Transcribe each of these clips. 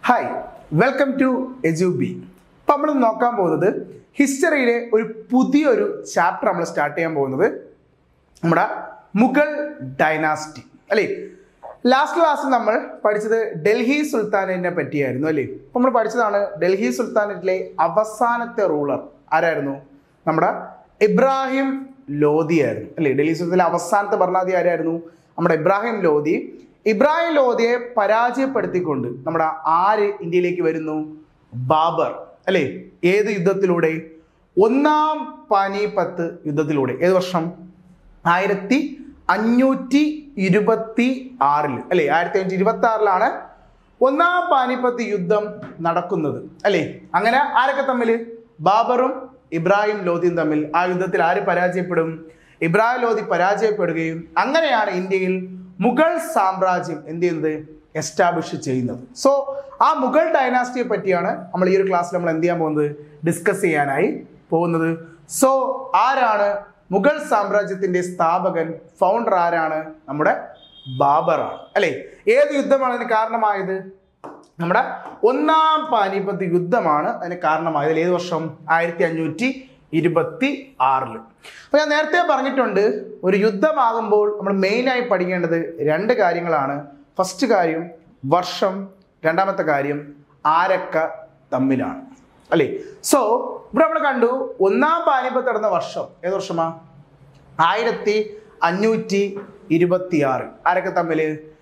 hi welcome to എജുബി അപ്പം നമ്മൾ നോക്കാൻ പോകുന്നത് ഹിസ്റ്ററിയിലെ ഒരു പുതിയൊരു ചാപ്റ്റർ നമ്മൾ സ്റ്റാർട്ട് ചെയ്യാൻ പോകുന്നത് നമ്മുടെ മുഗൾ ഡൈനാസ്റ്റി അല്ലേ ലാസ്റ്റ് ക്ലാസ്സിൽ നമ്മൾ പഠിച്ചത് ഡൽഹി സുൽത്താനറ്റിനെ പറ്റിയായിരുന്നു അല്ലേ അപ്പം നമ്മൾ പഠിച്ചതാണ് ഡൽഹി സുൽത്താനറ്റിലെ അവസാനത്തെ റൂളർ ആരായിരുന്നു നമ്മുടെ ഇബ്രാഹിം ലോധി ആയിരുന്നു അല്ലേ ഡൽഹി സുൽത്താനിലെ അവസാനത്തെ ഭരണാധി ആരായിരുന്നു നമ്മുടെ ഇബ്രാഹിം ലോധി ഇബ്രാഹിം ലോധിയെ പരാജയപ്പെടുത്തിക്കൊണ്ട് നമ്മുടെ ആര് ഇന്ത്യയിലേക്ക് വരുന്നു ബാബർ അല്ലേ ഏത് യുദ്ധത്തിലൂടെ ഒന്നാം പാനിപത്ത് യുദ്ധത്തിലൂടെ ഏത് വർഷം ആയിരത്തി അഞ്ഞൂറ്റി ഇരുപത്തി ആറിൽ അല്ലേ ആയിരത്തി അഞ്ഞൂറ്റി ഇരുപത്തി ആറിലാണ് ഒന്നാം പാനിപ്പത്ത് യുദ്ധം നടക്കുന്നത് അല്ലേ അങ്ങനെ ആരൊക്കെ തമ്മിൽ ബാബറും ഇബ്രാഹിം ലോധിയും തമ്മിൽ ആ യുദ്ധത്തിൽ ആര് പരാജയപ്പെടും ഇബ്രാഹിം ലോധി പരാജയപ്പെടുകയും അങ്ങനെയാണ് ഇന്ത്യയിൽ മുഗൾ സാമ്രാജ്യം എന്ത് ചെയ്യുന്നത് എസ്റ്റാബ്ലിഷ് ചെയ്യുന്നത് സോ ആ മുഗൾ ഡൈനാസ്റ്റിയെ പറ്റിയാണ് നമ്മൾ ഈ ഒരു ക്ലാസ്സിൽ നമ്മൾ എന്ത് ചെയ്യാൻ പോകുന്നത് ഡിസ്കസ് ചെയ്യാനായി പോകുന്നത് സോ ആരാണ് മുഗൾ സാമ്രാജ്യത്തിന്റെ സ്ഥാപകൻ ഫൗണ്ടർ ആരാണ് നമ്മുടെ ബാബറാണ് അല്ലെ ഏത് യുദ്ധമാണ് അതിന് കാരണമായത് നമ്മുടെ ഒന്നാം പാനിപ്പത്ത് യുദ്ധമാണ് അതിന് കാരണമായത് അതിൽ ഏത് വർഷം ആയിരത്തി അഞ്ഞൂറ്റി ഇരുപത്തി ആറില് അപ്പൊ ഞാൻ നേരത്തെ പറഞ്ഞിട്ടുണ്ട് ഒരു യുദ്ധമാകുമ്പോൾ നമ്മൾ മെയിനായി പഠിക്കേണ്ടത് രണ്ട് കാര്യങ്ങളാണ് ഫസ്റ്റ് കാര്യം വർഷം രണ്ടാമത്തെ കാര്യം ആരൊക്കെ തമ്മിലാണ് അല്ലേ സോ ഇവിടെ നമ്മൾ കണ്ടു ഒന്നാം പാനിപ്പത്ത് നടന്ന വർഷം ഏത് വർഷമാ ആയിരത്തി അഞ്ഞൂറ്റി ഇരുപത്തി ആറ് ആരൊക്കെ തമ്മിൽ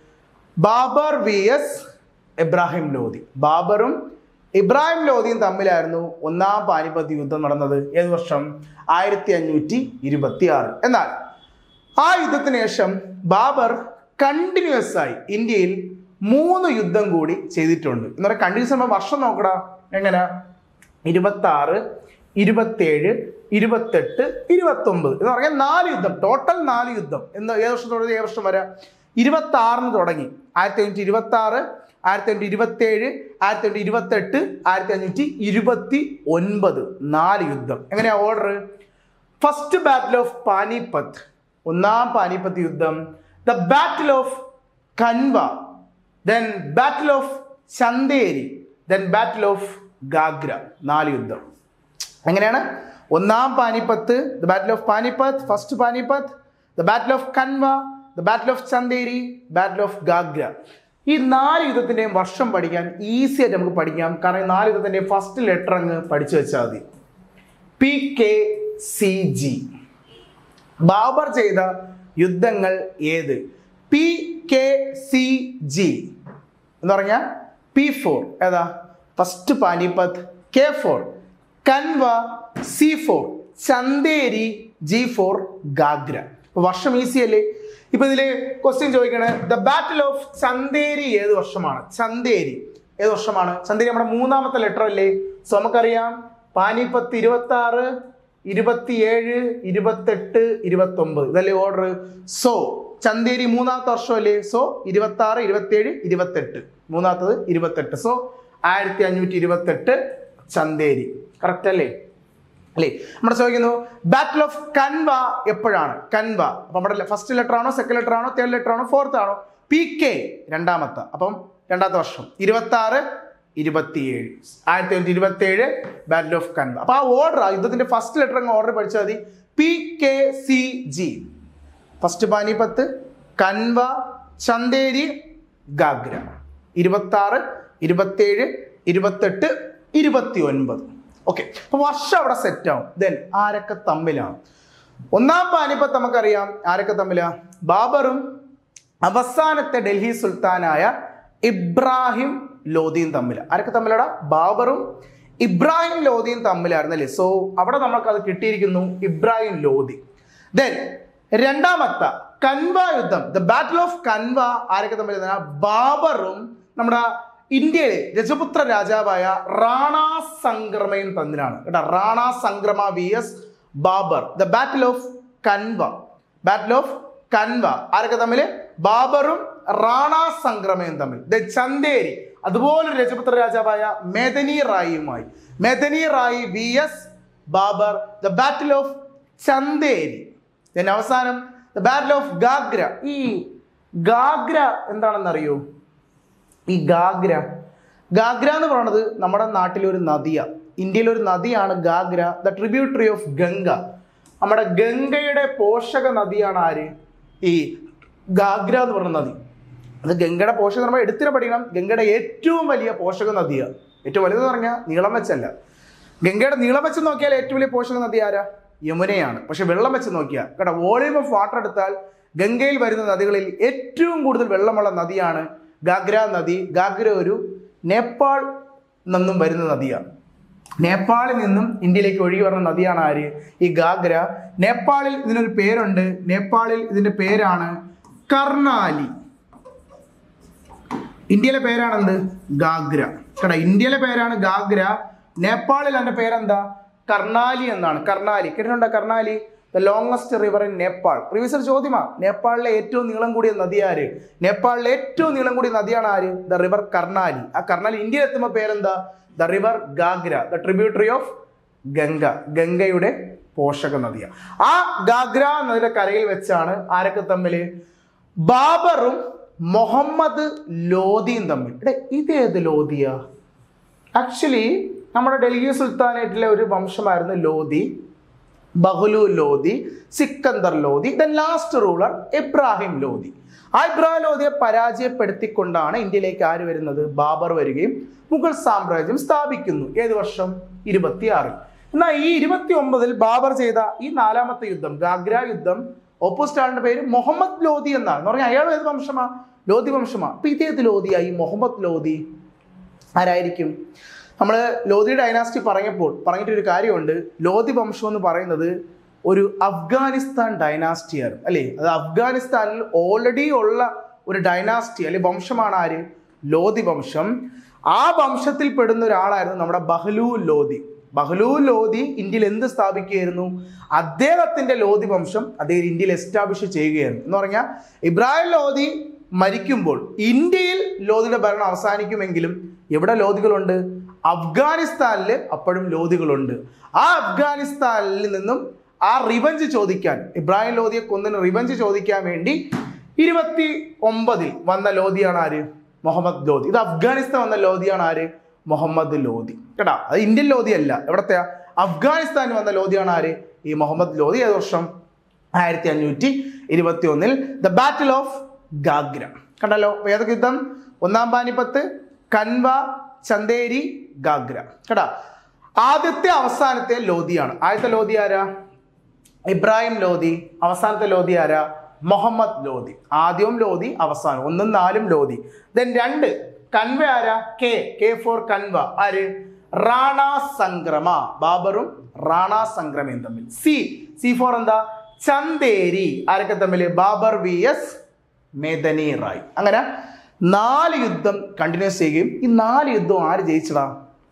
ബാബർ വി എസ് ഇബ്രാഹിം ലോധി ബാബറും ഇബ്രാഹിം ലോധിയും തമ്മിലായിരുന്നു ഒന്നാം പാനിപ്പത്ത് യുദ്ധം നടന്നത് ഏത് വർഷം ആയിരത്തി അഞ്ഞൂറ്റി ഇരുപത്തി ആറ് എന്നാൽ ആ യുദ്ധത്തിന് ശേഷം ബാബർ കണ്ടിന്യൂസ് ആയി ഇന്ത്യയിൽ മൂന്ന് യുദ്ധം കൂടി ചെയ്തിട്ടുണ്ട് എന്ന് പറയാൻ കണ്ടിന്യൂസ് ആകുമ്പോൾ വർഷം നോക്കടാ എങ്ങനെ ഇരുപത്തി ആറ് ഇരുപത്തേഴ് ഇരുപത്തെട്ട് ഇരുപത്തൊമ്പത് എന്ന് പറഞ്ഞാൽ നാല് യുദ്ധം ടോട്ടൽ നാല് യുദ്ധം എന്ന് ഏത് വർഷം തുടങ്ങി ഏത് വർഷം വരെ ഇരുപത്തി ആറിന് തുടങ്ങി ആയിരത്തി അഞ്ഞൂറ്റി ഇരുപത്തി ആറ് ആയിരത്തി അഞ്ഞൂറ്റി ഇരുപത്തേഴ് ആയിരത്തി അഞ്ഞൂറ്റി ഇരുപത്തെട്ട് ആയിരത്തി അഞ്ഞൂറ്റി ഇരുപത്തി ഒൻപത് നാല് യുദ്ധം എങ്ങനെയാ order first battle of Panipat ഒന്നാം പാനിപത്ത് യുദ്ധം the battle of Khanwa then battle of Chanderi then battle of Ghaghra നാല് യുദ്ധം എങ്ങനെയാണ് ഒന്നാം Panipat the battle of Panipat first Panipat the battle of Khanwa the battle of Chanderi battle of Ghaghra ഈ നാല് യുദ്ധത്തിൻ്റെയും വർഷം പഠിക്കാൻ ഈസി ആയിട്ട് നമുക്ക് പഠിക്കാം കാരണം ഈ നാല് യുദ്ധത്തിൻ്റെയും ഫസ്റ്റ് ലെറ്റർ അങ്ങ് പഠിച്ചു വെച്ചാൽ മതി P K C G Babur ചെയ്ത യുദ്ധങ്ങൾ ഏത് പി കെ സി ജി എന്ന് പറഞ്ഞാൽ പി ഫോർ ഏതാ first Panipat K for Khanwa C for Chanderi G for Ghaghra അപ്പൊ വർഷം ഈസി അല്ലേ ഇപ്പൊ ഇതില് ക്വസ്റ്റ്യൻ ചോദിക്കണേ ദ ബാറ്റിൽ ഓഫ് ചന്തേരി ഏത് വർഷമാണ് ചന്തേരി ഏത് വർഷമാണ് ചന്തേരി നമ്മുടെ മൂന്നാമത്തെ ലെറ്റർ അല്ലേ സോ നമുക്കറിയാം പാനിപ്പത്ത് ഇരുപത്തി ആറ് ഇരുപത്തിയേഴ് ഇരുപത്തെട്ട് ഇരുപത്തി ഒമ്പത് ഇതല്ലേ ഓർഡർ സോ ചന്തേരി മൂന്നാമത്തെ വർഷമല്ലേ സോ ഇരുപത്തി ആറ് ഇരുപത്തിയേഴ് ഇരുപത്തെട്ട് മൂന്നാമത്തത് ഇരുപത്തെട്ട് സോ ആയിരത്തി അഞ്ഞൂറ്റി ഇരുപത്തെട്ട് ചന്തേരി കറക്റ്റ് അല്ലേ അല്ലേ നമ്മുടെ ചോദിക്കുന്നു ബാറ്റിൽ ഓഫ് കൻവ എപ്പോഴാണ് കൻവ അപ്പൊ നമ്മുടെ ഫസ്റ്റ് ലെറ്റർ ആണോ സെക്കൻഡ് ലെറ്റർ ആണോ തേർഡ് ലെറ്റർ ആണോ ഫോർത്ത് ആണോ പി കെ രണ്ടാമത്തെ അപ്പം രണ്ടാമത്തെ വർഷം ഇരുപത്തി ആറ് ഇരുപത്തിയേഴ് ആയിരത്തി തൊള്ളായിരത്തി ഇരുപത്തി ഏഴ് ബാറ്റിൽ ഓഫ് കൻവ അപ്പൊ ആ ഓർഡർ യുദ്ധത്തിന്റെ ഫസ്റ്റ് ലെറ്റർ അങ്ങ് ഓർഡർ പഠിച്ചാൽ മതി P K C G first Panipat Khanwa Chanderi Ghaghra ഇരുപത്തി ആറ് ഇരുപത്തേഴ് ഇരുപത്തെട്ട് ഇരുപത്തി ഒൻപത് ഓക്കെ അപ്പൊ വർഷം അവിടെ സെറ്റ് ആവും ദെൻ ആരൊക്കെ തമ്മിലാണ് ഒന്നാം പാനിപ്പത്ത് നമുക്കറിയാം ആരൊക്കെ തമ്മിലാ ബാബറും അവസാനത്തെ ഡൽഹി സുൽത്താനായ ഇബ്രാഹിം ലോധിയും തമ്മിൽ ആരൊക്കെ തമ്മിലടാ ബാബറും ഇബ്രാഹിം ലോധിയും തമ്മിലായിരുന്നു അല്ലേ സോ അവിടെ നമ്മൾക്ക് അത് കിട്ടിയിരിക്കുന്നു ഇബ്രാഹിം ലോധി ദെൻ രണ്ടാമത്തെ കൻവ യുദ്ധം ദ ബാറ്റിൽ ഓഫ് കൻവ ആരൊക്കെ തമ്മിൽ ബാബറും നമ്മുടെ ഇന്ത്യയിലെ രജപുത്ര രാജാവായ റാണ സംക്രമയും തമ്മിലാണ് കേട്ടോ Rana Sangrama V S Babur the battle of Khanwa battle of Khanwa ആരൊക്കെ തമ്മിൽ ബാബറും റാണ സംക്രമയും തമ്മിൽ ദ ചന്തേരി അതുപോലെ ഒരു രജപുത്ര രാജാവായ മെദനി റായിയുമായി Medini Rai V S Babur the battle of Chanderi then അവസാനം ദ ബാറ്റിൽ ഓഫ് ഗാഗ്ര ഈ ഗാഗ്ര എന്താണെന്ന് അറിയോ ഈ ഗാഗ്ര ഗാഗ്ര എന്ന് പറയുന്നത് നമ്മുടെ നാട്ടിലെ ഒരു നദിയാണ് ഇന്ത്യയിലെ ഒരു നദിയാണ് Ghaghra the tributary of Ganga നമ്മുടെ ഗംഗയുടെ പോഷക നദിയാണ് ആര് ഈ ഗാഗ്ര എന്ന് പറയുന്ന നദി അത് ഗംഗയുടെ പോഷക നമ്മൾ എടുത്തിനെ പഠിക്കണം ഗംഗയുടെ ഏറ്റവും വലിയ പോഷക നദിയാണ് ഏറ്റവും വലുതെന്ന് പറഞ്ഞാൽ നീളം വെച്ചല്ല ഗംഗയുടെ നീളം വെച്ച് നോക്കിയാൽ ഏറ്റവും വലിയ പോഷക നദി ആരാ യമുനയാണ് പക്ഷെ വെള്ളം വെച്ച് നോക്കിയാൽ കേട്ടോ വോളിയം ഓഫ് വാട്ടർ എടുത്താൽ ഗംഗയിൽ വരുന്ന നദികളിൽ ഏറ്റവും കൂടുതൽ വെള്ളമുള്ള നദിയാണ് ഗാഗ്ര നദി ഗാഗ്ര ഒരു നേപ്പാൾ നിന്നും വരുന്ന നദിയാണ് നേപ്പാളിൽ നിന്നും ഇന്ത്യയിലേക്ക് ഒഴുകി വരുന്ന നദിയാണ് ആര് ഈ ഗാഗ്ര നേപ്പാളിൽ ഇതിനൊരു പേരുണ്ട് നേപ്പാളിൽ ഇതിന്റെ പേരാണ് കർണാലി ഇന്ത്യയിലെ പേരാണെന്ത് ഗാഗ്ര കേട്ടോ ഇന്ത്യയിലെ പേരാണ് ഗാഗ്ര നേപ്പാളിൽ അതിന്റെ പേരെന്താ കർണാലി എന്നാണ് കർണാലി കേട്ടിട്ടുണ്ടോ Karnali the longest river in Nepal previous ചോദ്യമാ നേപ്പാളിലെ ഏറ്റവും നീളം കൂടിയ നദി ആര് നേപ്പാളിലെ ഏറ്റവും നീളം കൂടിയ നദിയാണ് ആര് ദ റിവർ കർണാലി ആ കർണാലി ഇന്ത്യയിൽ എത്തുമ്പോൾ പേരെന്താ the river Ghaghra the tributary of Ganga ഗംഗയുടെ പോഷക നദിയാണ് ആ ഗാഗ്ര നദിയുടെ കരയിൽ വെച്ചാണ് ആരൊക്കെ തമ്മിൽ ബാബറും മുഹമ്മദ് ലോദിയും തമ്മിൽ എടേ ഇതേത് ലോദിയാ ആക്ച്വലി നമ്മുടെ ഡൽഹി സുൽത്താനേറ്റിലെ ഒരു വംശമായിരുന്നു Lodi Bahlul Lodi Sikandar Lodi the last ruler Ibrahim Lodi ആ ഇബ്രാഹിം ലോധിയെ പരാജയപ്പെടുത്തിക്കൊണ്ടാണ് ഇന്ത്യയിലേക്ക് ആര് വരുന്നത് ബാബർ വരികയും മുഗൾ സാമ്രാജ്യം സ്ഥാപിക്കുന്നു ഏത് വർഷം ഇരുപത്തിയാറിൽ എന്നാൽ ഈ ഇരുപത്തി ഒമ്പതിൽ ബാബർ ചെയ്ത ഈ നാലാമത്തെ യുദ്ധം ഗാഗ്ര യുദ്ധം ഓപ്പോസിറ്റ് ആളുടെ പേര് മുഹമ്മദ് ലോധി എന്നാണ് എന്ന് പറഞ്ഞാൽ അയാൾ ഏത് വംശമാ ലോധി വംശമാ അപ്പൊ ഇതേത് ലോധിയായി മുഹമ്മദ് ലോധി ആരായിരിക്കും നമ്മൾ ലോധി ഡൈനാസ്റ്റി പറഞ്ഞപ്പോൾ പറഞ്ഞിട്ടൊരു കാര്യമുണ്ട് ലോധി വംശം എന്ന് പറയുന്നത് ഒരു അഫ്ഗാനിസ്ഥാൻ ഡൈനാസ്റ്റിയാണ് അല്ലേ അത് അഫ്ഗാനിസ്ഥാനിൽ ഓൾറെഡി ഉള്ള ഒരു ഡൈനാസ്റ്റി അല്ലെ വംശമാണ് ആര് ലോധി വംശം ആ വംശത്തിൽ പെടുന്ന ഒരാളായിരുന്നു നമ്മുടെ ബഹ്ലൂ ലോധി ബഹ്ലൂ ലോധി ഇന്ത്യയിൽ എന്ത് സ്ഥാപിക്കുകയായിരുന്നു അദ്ദേഹത്തിന്റെ ലോധി വംശം അദ്ദേഹം ഇന്ത്യയിൽ എസ്റ്റാബ്ലിഷ് ചെയ്യുകയായിരുന്നു എന്ന് പറഞ്ഞാൽ ഇബ്രാഹിം ലോധി മരിക്കുമ്പോൾ ഇന്ത്യയിൽ ലോധിയുടെ ഭരണം അവസാനിക്കുമെങ്കിലും എവിടെ ലോധികളുണ്ട് അഫ്ഗാനിസ്ഥാനിൽ അപ്പോഴും ലോധികളുണ്ട് ആ അഫ്ഗാനിസ്ഥാനിൽ നിന്നും ആ റിവഞ്ച് ചോദിക്കാൻ ഇബ്രാഹിം ലോധിയെ കൊന്നിന് റിവഞ്ച് ചോദിക്കാൻ വേണ്ടി ഇരുപത്തി ഒമ്പതിൽ വന്ന ലോധിയാണ് ആര് മുഹമ്മദ് ലോധി ഇത് അഫ്ഗാനിസ്ഥാൻ വന്ന ലോധിയാണ് ആര് മുഹമ്മദ് ലോധി കേട്ടാ അത് ഇന്ത്യൻ ലോധി അല്ല എവിടത്തെയാ അഫ്ഗാനിസ്ഥാനിൽ വന്ന ലോധിയാണ് ആര് ഈ മുഹമ്മദ് ലോധി ഏത് വർഷം ആയിരത്തി അഞ്ഞൂറ്റി ഇരുപത്തി ഒന്നിൽ ദ ബാറ്റിൽ ഓഫ് ഗാഗ്ര കണ്ടല്ലോ ഏതൊക്കെ യുദ്ധം ഒന്നാം പാനിപ്പത്ത് കൻവ ചന്തേരി ഗാഗ്ര കേട്ടാ ആദ്യത്തെ അവസാനത്തെ ലോധിയാണ് ആദ്യത്തെ ലോധി ആരാ ഇബ്രാഹിം ലോധി അവസാനത്തെ ലോധി ആരാ മുഹമ്മദ് ലോധി ആദ്യവും ലോധി അവസാനം ഒന്നും നാലും ലോധി ദെൻ രണ്ട് കൻവ ആരാ കെ കെ ഫോർ കൻവ ആര് റാണ സംക്രമ ബാബറും റാണ സംക്രമയും തമ്മിൽ സി സി ഫോർ എന്താ ചന്തേരി ആരൊക്കെ തമ്മിൽ ബാബർ വി എസ് മേദനി റായ് അങ്ങനെ നാല് യുദ്ധം കണ്ടിന്യൂസ് ചെയ്യുകയും ഈ നാല് യുദ്ധവും ആര് ജയിച്ചടാ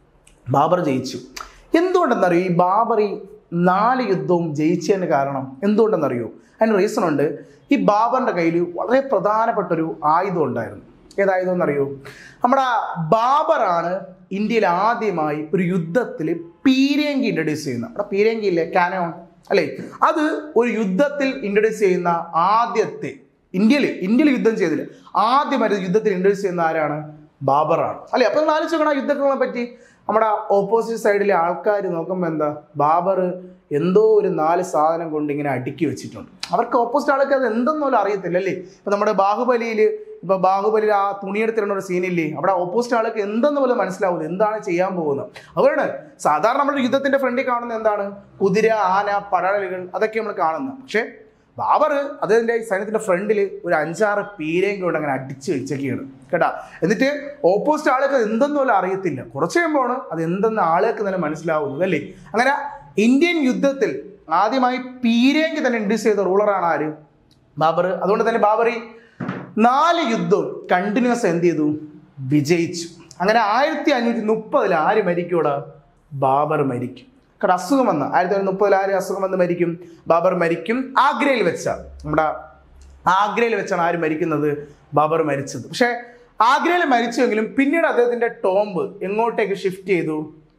ബാബർ ജയിച്ചു എന്തുകൊണ്ടെന്നറിയോ ഈ ബാബർ ഈ നാല് യുദ്ധവും ജയിച്ചതിന് കാരണം എന്തുകൊണ്ടെന്നറിയോ അതിന് റീസൺ ഉണ്ട് ഈ ബാബറിന്റെ കയ്യിൽ വളരെ പ്രധാനപ്പെട്ട ഒരു ആയുധം ഉണ്ടായിരുന്നു ഏതായുധം എന്നറിയോ നമ്മുടെ ബാബറാണ് ഇന്ത്യയിൽ ആദ്യമായി ഒരു യുദ്ധത്തിൽ പീരങ്കി ഇൻട്രൊഡ്യൂസ് ചെയ്യുന്ന നമ്മുടെ പീരങ്കി ഇല്ലേ കാനോൺ അല്ലേ അത് ഒരു യുദ്ധത്തിൽ ഇൻട്രൊഡ്യൂസ് ചെയ്യുന്ന ആദ്യത്തെ ഇന്ത്യയിൽ ഇന്ത്യയിൽ യുദ്ധം ചെയ്തില്ല ആദ്യമായിട്ട് യുദ്ധത്തിൽ ഇൻട്രൊഡ്യൂസ് ചെയ്യുന്ന ആരാണ് ബാബറാണ് അല്ലേ അപ്പൊ നിങ്ങൾ ആലോചിക്കണം ആ യുദ്ധങ്ങളെ പറ്റി നമ്മുടെ ഓപ്പോസിറ്റ് സൈഡിലെ ആൾക്കാർ നോക്കുമ്പോൾ എന്താ ബാബർ എന്തോ ഒരു നാല് സാധനം കൊണ്ട് ഇങ്ങനെ അടുക്കി വെച്ചിട്ടുണ്ട് അവർക്ക് ഓപ്പോസിറ്റ് ആൾക്ക് അത് എന്തെന്ന് പോലും അറിയത്തില്ല അല്ലേ ഇപ്പൊ നമ്മുടെ ബാഹുബലിയിൽ ഇപ്പൊ ബാഹുബലിയിൽ ആ തുണിയെടുത്തിരുന്ന ഒരു സീനില്ലേ അവിടെ ഓപ്പോസിറ്റ് ആൾക്ക് എന്തെന്ന് പോലും മനസ്സിലാവുന്നത് എന്താണ് ചെയ്യാൻ പോകുന്നത് അതുകൊണ്ടാണ് സാധാരണ നമ്മുടെ യുദ്ധത്തിന്റെ ഫ്രണ്ടിൽ കാണുന്നത് എന്താണ് കുതിര ആന പടഴലുകൾ അതൊക്കെ നമ്മൾ കാണുന്നത് പക്ഷേ ബാബർ അതിന്റെ സൈന്യത്തിന്റെ ഫ്രണ്ടിൽ ഒരു അഞ്ചാറ് പീരയും കൊണ്ട് അങ്ങനെ അടിച്ചു വെച്ചൊക്കെയാണ് കേട്ടാ എന്നിട്ട് ഓപ്പോസിറ്റ് ആൾക്ക് അത് എന്തെന്ന് പോലും അറിയത്തില്ല കുറച്ച് കഴിയുമ്പോഴാണ് അത് എന്തെന്ന് ആളുകൾക്ക് തന്നെ മനസ്സിലാവുന്നത് അല്ലേ അങ്ങനെ ഇന്ത്യൻ യുദ്ധത്തിൽ ആദ്യമായി പീരങ്കി തന്നെ ഇൻഡ്യൂസ് ചെയ്ത റൂളറാണ് ആര് ബാബർ അതുകൊണ്ട് തന്നെ ബാബർ ഈ നാല് യുദ്ധവും കണ്ടിന്യൂസ് എന്ത് ചെയ്തു വിജയിച്ചു അങ്ങനെ ആയിരത്തി അഞ്ഞൂറ്റി മുപ്പതിൽ ആര് മരിക്കൂടാ ബാബർ മരിക്കും കാരണം അസുഖം വന്ന ആയിരത്തി തൊള്ളായിരത്തി മുപ്പതിൽ ആര് അസുഖം വന്ന് മരിക്കും ബാബർ മരിക്കും ആഗ്രയിൽ വെച്ചാണ് നമ്മുടെ ആഗ്രയിൽ വെച്ചാണ് ആര് മരിക്കുന്നത് ബാബർ മരിച്ചത് പക്ഷേ ആഗ്രയിൽ മരിച്ചുവെങ്കിലും പിന്നീട് അദ്ദേഹത്തിന്റെ ടോംബ് എങ്ങോട്ടേക്ക് ഷിഫ്റ്റ് ചെയ്തു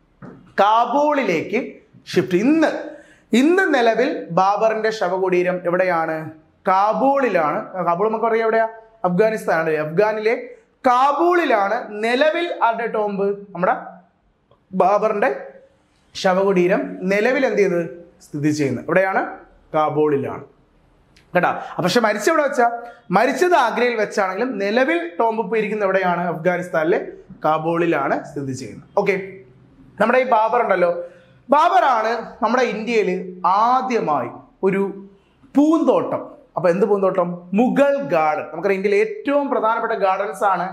കാബൂളിലേക്ക് ഷിഫ്റ്റ് ഇന്ന് ഇന്ന് നിലവിൽ ബാബറിന്റെ ശവകുടീരം എവിടെയാണ് കാബൂളിലാണ് കാബൂൾ നമുക്ക് പറയാം എവിടെയാ അഫ്ഗാനിസ്ഥാനാണ് അഫ്ഗാനിലെ കാബൂളിലാണ് നിലവിൽ ആരുടെ ടോംബ് നമ്മുടെ ബാബറിന്റെ ശവകുടീരം നിലവിൽ എന്ത് ചെയ്ത് സ്ഥിതി ചെയ്യുന്നത് എവിടെയാണ് കാബൂളിലാണ് കേട്ടാ അപ്പൊ പക്ഷെ മരിച്ച എവിടെ വെച്ചാ മരിച്ചത് ആഗ്രയിൽ വെച്ചാണെങ്കിലും നിലവിൽ ടോംബ് ഇരിക്കുന്ന എവിടെയാണ് അഫ്ഗാനിസ്ഥാനിലെ കാബൂളിലാണ് സ്ഥിതി ചെയ്യുന്നത് ഓക്കെ നമ്മുടെ ഈ ബാബർ ഉണ്ടല്ലോ ബാബറാണ് നമ്മുടെ ഇന്ത്യയിൽ ആദ്യമായി ഒരു പൂന്തോട്ടം അപ്പൊ എന്ത് പൂന്തോട്ടം മുഗൾ ഗാർഡൻ നമുക്കറിയാം ഇന്ത്യയിലെ ഏറ്റവും പ്രധാനപ്പെട്ട ഗാർഡൻസ് ആണ്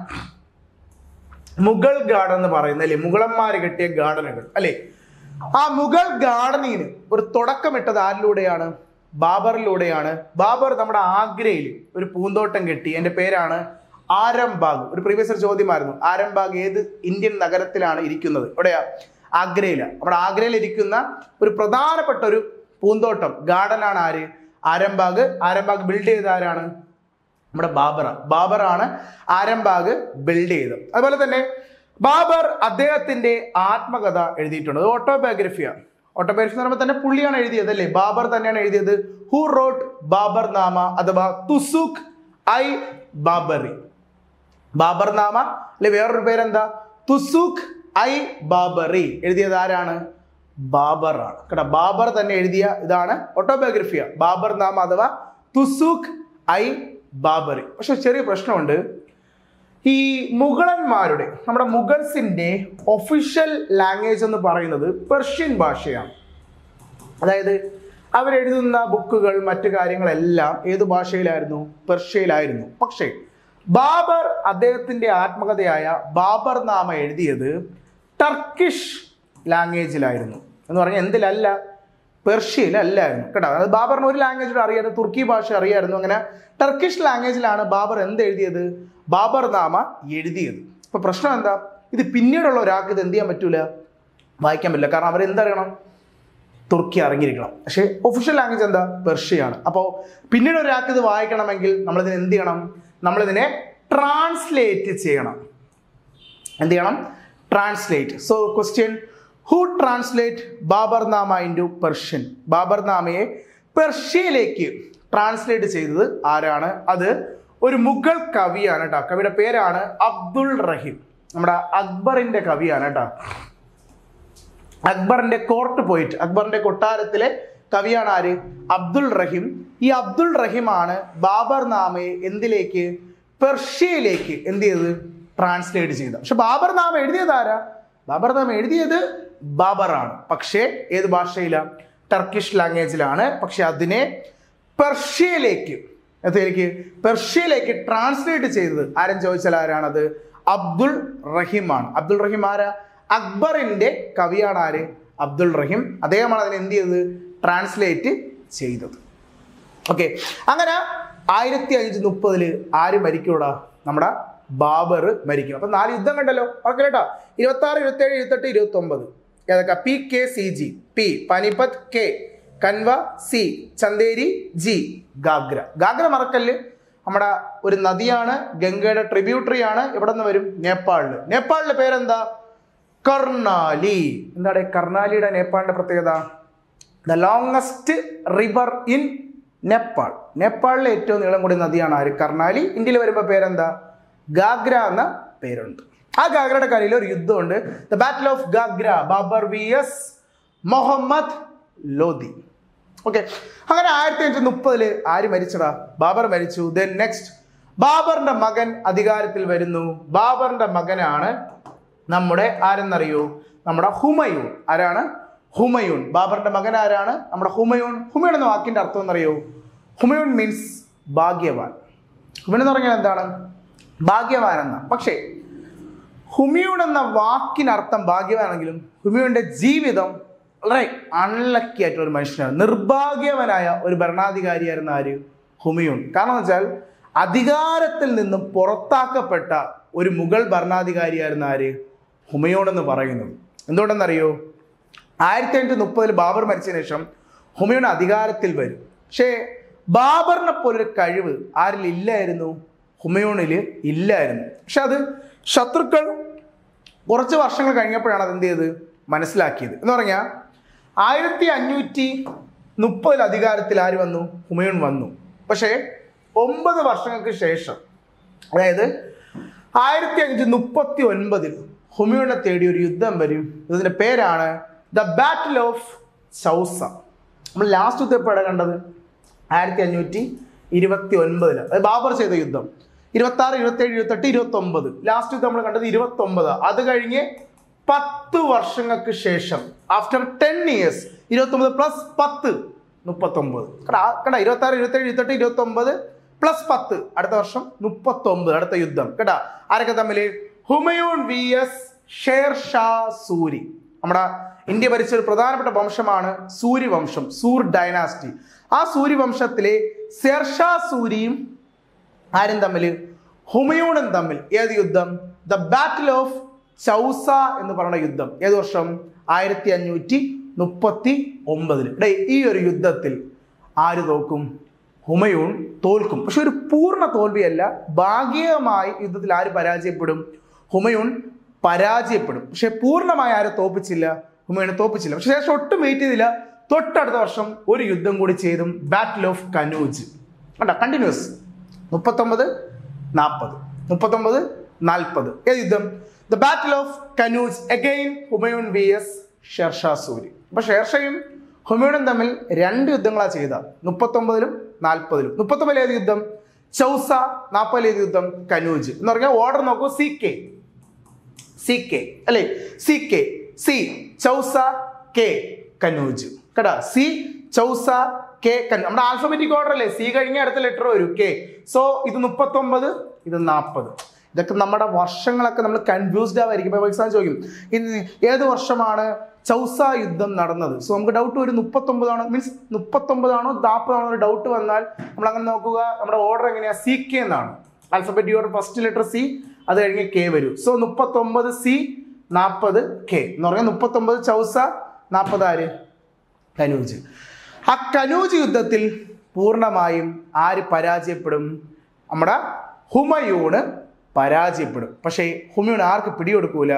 മുഗൾ ഗാർഡൻ എന്ന് പറയുന്നത് അല്ലേ മുഗളന്മാര് കെട്ടിയ ഗാർഡനുകൾ അല്ലേ ആ മുഗൾ ഗാർഡനിങ്ങിന് ഒരു തുടക്കമിട്ടത് ആരിലൂടെയാണ് ബാബറിലൂടെയാണ് ബാബർ നമ്മുടെ ആഗ്രയിൽ ഒരു പൂന്തോട്ടം കെട്ടി എൻ്റെ പേരാണ് ആരംബാഗ് ഒരു പ്രീവിയസ് ചോദ്യമായിരുന്നു ആരംബാഗ് ഏത് ഇന്ത്യൻ നഗരത്തിലാണ് ഇരിക്കുന്നത് എവിടെയാ ആഗ്രയിലാണ് നമ്മുടെ ആഗ്രയിൽ ഇരിക്കുന്ന ഒരു പ്രധാനപ്പെട്ട ഒരു പൂന്തോട്ടം ഗാർഡനാണ് ആര് ആരംബാഗ് ആരംബാഗ് ബിൽഡ് ചെയ്ത ആരാണ് നമ്മുടെ ബാബറ ബാബറാണ് ആരംബാഗ് ബിൽഡ് ചെയ്തത് അതുപോലെ തന്നെ ബാബർ അദ്ദേഹത്തിന്റെ ആത്മകഥ എഴുതിയിട്ടുണ്ട് അത് ഓട്ടോബയോഗ്രഫിയാണ് ഓട്ടോബയോഗ്രഫി എന്ന് പറയുമ്പോൾ തന്നെ പുള്ളിയാണ് എഴുതിയത് അല്ലേ ബാബർ തന്നെയാണ് എഴുതിയത് ഹു റോട്ട് ബാബർ നാമ അഥവാ തുസുഖ് ഐ ബാബറി ബാബർ നാമ അല്ലെ വേറൊരു പേരെന്താ തുസുഖ് ഐ ബാബറി എഴുതിയത് ആരാണ് ബാബർ ആണ് കേട്ടോ ബാബർ തന്നെ എഴുതിയ ഇതാണ് ഓട്ടോബയോഗ്രഫിയ ബാബർ നാമ അഥവാ തുസുഖ് ഐ ബാബറി പക്ഷെ ചെറിയ പ്രശ്നമുണ്ട് ഈ മുഗളന്മാരുടെ നമ്മുടെ മുഗൾസിന്റെ ഒഫീഷ്യൽ ലാംഗ്വേജ് എന്ന് പറയുന്നത് പെർഷ്യൻ ഭാഷയാണ് അതായത് അവരെഴുതുന്ന ബുക്കുകൾ മറ്റു കാര്യങ്ങളെല്ലാം ഏത് ഭാഷയിലായിരുന്നു പെർഷ്യയിലായിരുന്നു പക്ഷേ ബാബർ അദ്ദേഹത്തിന്റെ ആത്മകഥയായ ബാബർ നാമ എഴുതിയത് ടർക്കിഷ് ലാംഗ്വേജിലായിരുന്നു എന്ന് പറഞ്ഞാൽ എന്തിലല്ല പെർഷ്യയിലല്ലായിരുന്നു കേട്ടോ അത് ബാബറിന് ഒരു ലാംഗ്വേജ് അറിയായിരുന്നു തുർക്കി ഭാഷ അറിയായിരുന്നു അങ്ങനെ ടർക്കിഷ് ലാംഗ്വേജിലാണ് ബാബർ എന്ത് എഴുതിയത് ബാബർ നാമ എഴുതിയത് അപ്പൊ പ്രശ്നം എന്താ ഇത് പിന്നീടുള്ള ഒരാൾക്ക് ഇത് എന്ത് ചെയ്യാൻ പറ്റൂല വായിക്കാൻ പറ്റില്ല കാരണം അവർ എന്തറിയണം തുർക്കി അറിഞ്ഞിരിക്കണം പക്ഷേ ഒഫീഷ്യൽ ലാംഗ്വേജ് എന്താ പെർഷ്യയാണ് അപ്പോൾ പിന്നീട് ഒരാൾക്ക് ഇത് വായിക്കണമെങ്കിൽ നമ്മളിതിനെ എന്ത് ചെയ്യണം നമ്മളിതിനെ ട്രാൻസ്ലേറ്റ് ചെയ്യണം എന്ത് ചെയ്യണം translate so question who translate Baburnama into Persian Babur നാമയെ പെർഷ്യയിലേക്ക് ട്രാൻസ്ലേറ്റ് ചെയ്തത് ആരാണ് അത് ഒരു മുഗൾ കവിയാണ് കേട്ടോ കവിയുടെ പേരാണ് അബ്ദുൾ റഹീം നമ്മുടെ അക്ബറിന്റെ കവിയാണ് കേട്ടോ അക്ബറിന്റെ കോർട്ട് പോയിട്ട് അക്ബറിന്റെ കൊട്ടാരത്തിലെ കവിയാണ് ആര് അബ്ദുൾ റഹീം ഈ അബ്ദുൾ റഹീമാണ് ബാബർ നാമയെ എന്തിലേക്ക് പെർഷ്യയിലേക്ക് എന്ത് ചെയ്തത് ട്രാൻസ്ലേറ്റ് ചെയ്തത് പക്ഷെ ബാബർ നാമ എഴുതിയത് ആരാ ബാബർ നാമ എഴുതിയത് ബാബറാണ് പക്ഷേ ഏത് ഭാഷയിലാണ് ടർക്കിഷ് ലാംഗ്വേജിലാണ് പക്ഷെ അതിനെ പെർഷ്യയിലേക്ക് എത്തിലേക്ക് പെർഷ്യയിലേക്ക് ട്രാൻസ്ലേറ്റ് ചെയ്തത് ആരും ചോദിച്ചാൽ ആരാണത് അബ്ദുൾ റഹീമാണ് അബ്ദുൾ റഹീം ആരാ അക്ബറിന്റെ കവിയാണ് ആര് അബ്ദുൾ റഹീം അദ്ദേഹമാണ് അതിനെ എന്ത് ചെയ്തത് ട്രാൻസ്ലേറ്റ് ചെയ്തത് ഓക്കെ അങ്ങനെ ആയിരത്തി അഞ്ഞൂറ്റി മുപ്പതില് ആര് മരിക്കൂടാ നമ്മുടെ ബാബർ മരിക്കും അപ്പൊ നാല് യുദ്ധം കണ്ടല്ലോ ഓക്കെ കേട്ടോ ഇരുപത്തി ആറ് ഇരുപത്തി ഏഴ് ഇരുപത്തെട്ട് ഇരുപത്തി ഒമ്പത് ഏതൊക്കെ P K C G P Panipat K Khanwa C Chanderi G Ghaghra Ghaghra മറക്കല്ല് നമ്മുടെ ഒരു നദിയാണ് ഗംഗയുടെ ട്രിബ്യൂട്ടറി ആണ് എവിടെ നിന്ന് വരും നേപ്പാളില് നേപ്പാളിലെ പേരെന്താ കർണാലി എന്താണ് കർണാലിയുടെ നേപ്പാളിന്റെ പ്രത്യേകത the longest river in Nepal നേപ്പാളിലെ ഏറ്റവും നീളം കൂടിയ നദിയാണ് ആര് കർണാലി ഇന്ത്യയിൽ വരുമ്പോൾ പേരെന്താ ഗാഗ്ര എന്ന പേരുണ്ട് ആ ഗാഗ്രയുടെ കരയിൽ ഒരു യുദ്ധമുണ്ട് the battle of Ghaghra Babur V S Muhammad Lodi okay അങ്ങനെ ആയിരത്തി അഞ്ഞൂറ്റി മുപ്പതില് ആര് മരിച്ചടാ ബാബർ മരിച്ചു ദെൻ നെക്സ്റ്റ് ബാബറിന്റെ മകൻ അധികാരത്തിൽ വരുന്നു ബാബറിന്റെ മകനാണ് നമ്മുടെ ആരെന്നറിയോ നമ്മുടെ ഹുമയൂൺ ആരാണ് ഹുമയൂൺ ബാബറിന്റെ മകൻ ആരാണ് നമ്മുടെ ഹുമയൂൺ ഹുമയൂൺ എന്ന വാക്കിന്റെ അർത്ഥം എന്നറിയോ ഹുമയൂൺ മീൻസ് ഭാഗ്യവാൻ ഹുമയൂൺ എന്ന് പറഞ്ഞാൽ എന്താണ് ഭാഗ്യവാൻ എന്ന പക്ഷേ ഹുമയൂൺ എന്ന വാക്കിനർത്ഥം ഭാഗ്യവാനെങ്കിലും ഹുമയൂണിന്റെ ജീവിതം വളരെ അൺലക്കി ആയിട്ടുള്ള ഒരു മനുഷ്യനാണ് നിർഭാഗ്യവനായ ഒരു ഭരണാധികാരിയായിരുന്ന ആര് ഹുമയൂൺ കാരണം എന്ന് വെച്ചാൽ അധികാരത്തിൽ നിന്നും പുറത്താക്കപ്പെട്ട ഒരു മുഗൾ ഭരണാധികാരിയായിരുന്ന ആര് ഹുമയൂൺ എന്ന് പറയുന്നത് എന്തുകൊണ്ടെന്നറിയോ ആയിരത്തി അഞ്ഞൂറ്റി മുപ്പതിൽ ബാബർ മരിച്ചതിന് ശേഷം ഹുമയൂൺ അധികാരത്തിൽ വരും പക്ഷേ ബാബറിനെ പോലൊരു കഴിവ് ആരിൽ ഇല്ലായിരുന്നു ഹുമയൂണിൽ ഇല്ലായിരുന്നു പക്ഷെ അത് ശത്രുക്കൾ കുറച്ച് വർഷങ്ങൾ കഴിഞ്ഞപ്പോഴാണ് അത് എന്ത് ചെയ്തത് മനസ്സിലാക്കിയത് എന്ന് പറഞ്ഞാൽ ആയിരത്തി അഞ്ഞൂറ്റി മുപ്പതിൽ അധികാരത്തിൽ ആര് വന്നു ഹുമയൂൺ വന്നു പക്ഷേ ഒമ്പത് വർഷങ്ങൾക്ക് ശേഷം അതായത് ആയിരത്തി അഞ്ഞൂറ്റി മുപ്പത്തി ഒൻപതിൽ ഹുമയൂണിനെ തേടി ഒരു യുദ്ധം വരും ഇതിന്റെ പേരാണ് ദ ബാറ്റിൽ ഓഫ് ചൗസ നമ്മൾ ലാസ്റ്റ് യുദ്ധം എപ്പോഴാണ് കണ്ടത് ആയിരത്തി അഞ്ഞൂറ്റി ഇരുപത്തി ഒൻപതില് അത് ബാബർ ചെയ്ത യുദ്ധം ഇരുപത്തി ആറ് ഇരുപത്തി ഏഴ് ഇരുപത്തെട്ട് ഇരുപത്തി ഒമ്പത് ലാസ്റ്റ് യുദ്ധം നമ്മൾ കണ്ടത് ഇരുപത്തി ഒമ്പത് അത് കഴിഞ്ഞ് പത്ത് വർഷങ്ങൾക്ക് ശേഷം ആഫ്റ്റർ ടെൻ ഇയേഴ്സ് ഇരുപത്തി ഒമ്പത് പ്ലസ് പത്ത് മുപ്പത്തൊമ്പത് കടാ കടാ ഇരുപത്തി ആറ് ഇരുപത്തി ഏഴ് ഇരുപത്തെട്ട് ഇരുപത്തി ഒമ്പത് പ്ലസ് പത്ത് അടുത്ത വർഷം മുപ്പത്തൊമ്പത് അടുത്ത യുദ്ധം കേട്ടാ ആരൊക്കെ തമ്മിൽ ഹുമയൂൺ വി എസ് ഷേർ ഷാ സൂരി നമ്മുടെ ഇന്ത്യ ഭരിച്ച ഒരു പ്രധാനപ്പെട്ട വംശമാണ് സൂര്യവംശം സൂർ ഡൈനാസ്റ്റി ആ സൂര്യവംശത്തിലെ ഷെർഷാ സൂരിയും ആരും തമ്മിൽ ഹുമയൂണും തമ്മിൽ ഏത് യുദ്ധം ദ ബാറ്റിൽ ഓഫ് ചൗസ എന്ന് പറയുന്ന യുദ്ധം ഏത് വർഷം ആയിരത്തി അഞ്ഞൂറ്റി മുപ്പത്തി ഒമ്പതിൽ ഡേ ഈ ഒരു യുദ്ധത്തിൽ ആര് തോക്കും ഹുമയൂൺ തോൽക്കും പക്ഷെ ഒരു പൂർണ്ണ തോൽവിയല്ല ഭാഗികമായി യുദ്ധത്തിൽ ആര് പരാജയപ്പെടും ഹുമയൂൺ പരാജയപ്പെടും പക്ഷെ പൂർണ്ണമായി ആരെ തോപ്പിച്ചില്ല ഹുമയൂണിനെ തോപ്പിച്ചില്ല പക്ഷെ ശേഷം ഒട്ടും വെയിറ്റ് ചെയ്തില്ല തൊട്ടടുത്ത വർഷം ഒരു യുദ്ധം കൂടി ചെയ്തും ബാറ്റിൽ ഓഫ് കനൂജ് കണ്ട കണ്ടിന്യൂസ് മുപ്പത്തൊമ്പത് നാൽപ്പത് മുപ്പത്തൊമ്പത് നാൽപ്പത് ഏത് യുദ്ധം the battle of കനൂജ് again Humayun V S ഷെർഷാ Suri അപ്പൊ ഷെർഷയും ഹുമയൂണും തമ്മിൽ രണ്ട് യുദ്ധങ്ങളാണ് ചെയ്ത മുപ്പത്തൊമ്പതിലും നാൽപ്പതിലും മുപ്പത്തൊമ്പതിൽ ഏത് യുദ്ധം ചൗസ നാൽപ്പതിൽ ഏത് യുദ്ധം കനൂജ് എന്ന് പറഞ്ഞാൽ ഓർഡർ നോക്കൂ സി കെ സി കെ അല്ലേ C K C Chausa K Kannauj കേട്ടാ സി ചൗസ കെ കനു നമ്മുടെ ആൽഫബറ്റിക് ഓർഡർ അല്ലേ സി കഴിഞ്ഞ അടുത്ത ലെറ്റർ വരും കെ സോ ഇത് മുപ്പത്തൊമ്പത് ഇത് നാൽപ്പത് ഇതൊക്കെ നമ്മുടെ വർഷങ്ങളൊക്കെ നമ്മൾ കൺഫ്യൂസ്ഡ് ആവായിരിക്കും ഇപ്പോൾ എക്സാം ചോദിക്കും ഇന്ന് ഏത് വർഷമാണ് ചൗസ യുദ്ധം നടന്നത് സോ നമുക്ക് ഡൗട്ട് വരും മുപ്പത്തൊമ്പതാണോ മീൻസ് മുപ്പത്തൊമ്പതാണോ നാൽപ്പതാണോ ഒരു ഡൗട്ട് വന്നാൽ നമ്മൾ അങ്ങനെ നോക്കുക നമ്മുടെ ഓർഡർ എങ്ങനെയാ സി കെ എന്നാണ് alphabetic order first letter C അത് കഴിഞ്ഞ് കെ വരും സോ മുപ്പത്തൊമ്പത് സി നാൽപ്പത് കെ എന്ന് പറഞ്ഞാൽ മുപ്പത്തൊമ്പത് ചൗസ നാൽപ്പത് ആര് കനൂജ് ആ കനൂജ് യുദ്ധത്തിൽ പൂർണ്ണമായും ആര് പരാജയപ്പെടും നമ്മുടെ ഹുമയൂണ് പരാജയപ്പെടും പക്ഷേ ഹുമയൂൺ ആർക്ക് പിടികൊടുക്കൂല